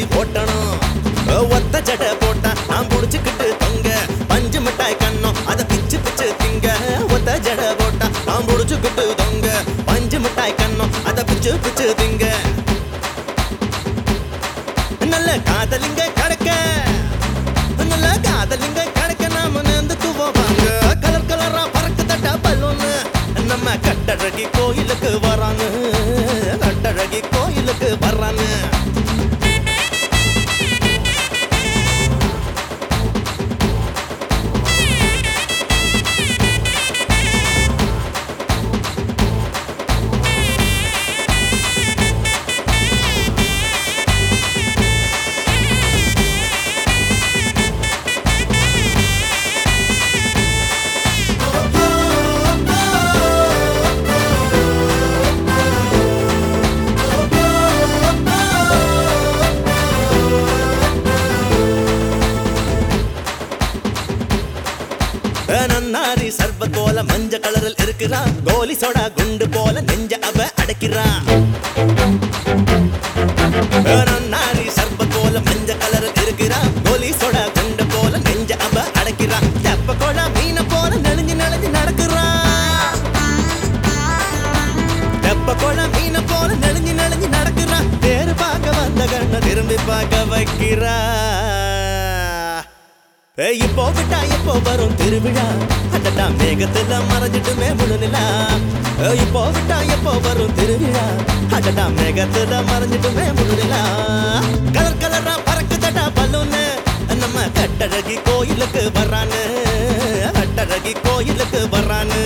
ஓட்டணும் ஒத்த ஜட போட்டா நான் புடிச்சுக்கிட்டு தொங்க பஞ்சு மிட்டாய் கண்ணம் அத பிச்சு பிச்சு திங்க ஒத்த ஜட போட்டா நான் புடிச்சுக்கிட்டு தொங்க பஞ்சு மிட்டாய் கண்ணம் அத பிச்சு பிச்சு திங்க நல்ல காதலிங்க கிடைக்க நல்ல காதலிங்க கிடைக்க நாம நேர்ந்து துவாங்க கலர் கலரா பறக்கு தட்டா பலூனு நம்ம கட்டழகி கோயிலுக்கு வராங்க கட்டழகி கோயிலுக்கு வர்றாங்க நன்னாரி சர்வ கோல மஞ்ச கலரில் இருக்கிறா கோலி சோடா குண்டு போல நெஞ்ச அவ அடைக்கிறா நன்னாரி சர்வ கோல மஞ்ச கலரில் இருக்கிறா கோலி சோடா குண்டு போல நெஞ்ச அவ அடைக்கிறா தெப்ப கோட மீன போல நெளிஞ்சு நெளிஞ்சு நடக்கிறா தெப்ப கோட மீன போல நெளிஞ்சு நெளிஞ்சு நடக்கிறா பேரு பார்க்க வந்த கண்ண திரும்பி பார்க்க வைக்கிறா ஏய், இப்போ விட்டா எப்போ வரும் திருவிழா அடடா மேகத்துல மறைஞ்சிட்டுமே முழுநிலா ஏய், இப்போ விட்டா எப்போ வரும் திருவிழா அடடா மேகத்துல மறைஞ்சிட்டுமே முழுநிலா கலர் கலரா பறக்குதடா பலூனு நம்ம கட்டழகி கோயிலுக்கு வர்றானு கட்டழகி கோயிலுக்கு வர்றானு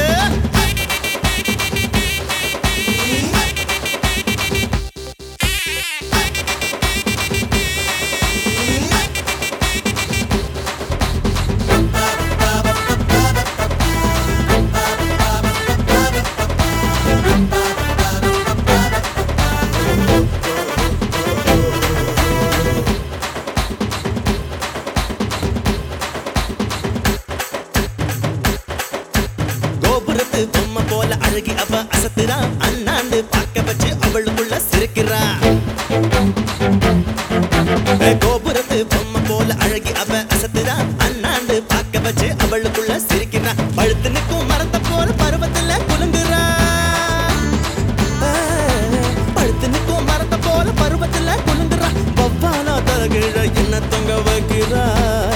கோபுரத்து பொம்மை போல அழகி அவ அசத்துறா அண்ணாண்டு பார்க்க வச்சு அவளுக்குள்ள சிரிக்கிறா ஏ, கோபுரத்து பொம்மை போல அழகி அவ அசத்துறா அண்ணாண்டு பார்க்க வச்சு அவளுக்குள்ள சிரிக்கிறா பழுத்து நிற்கும் மரத்தை போல பருவத்துல குலுங்குறா ஆ, பழுத்து நிற்கும் மரத்தை போல பருவத்துல குலுங்குறா வவ்வாலா தலகிழ என்ன தொங்க வைக்கிறா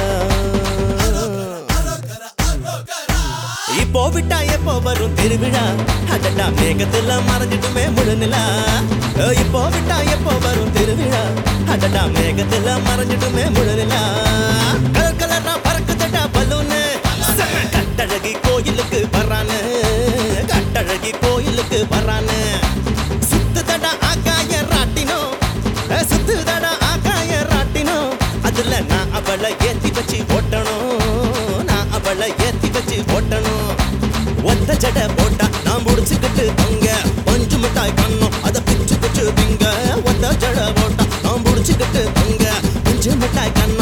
இப்போ விட்டா எப்போ வரும் திருவிழா அடடா மேகத்துல மறைஞ்சிட்டுமே முழுநிலா ஏ, இப்போ விட்டா எப்போ வரும் திருவிழா அடடா மேகத்துல மறைஞ்சிட்டுமே முழுநிலா கலர் கலரா பறக்குதடா பலூனு செம கட்டழகி கோயிலுக்கு வர்றானு கட்டழகி கோயிலுக்கு வர்றானு சுத்துதடா ஆகாய ராட்டினோ ஏ, சுத்துதடா ஆகாய ராட்டினோ அதுல நான் அவளை ஏத்தி வச்சு ஓட்டணும் நான் அவளை ஏத்தி வச்சு ஓட்டணும் ஒத்த ஜட போட்டா நான் முடிச்சுக்கிட்டு தொங்க பஞ்சு மிட்டாய் கண்ணம் அத பிச்சு பிச்சு திங்க ஒத்த ஜட போட்டா நான் முடிச்சுக்கிட்டு தொங்க பஞ்சு மிட்டாய் கண்ணம்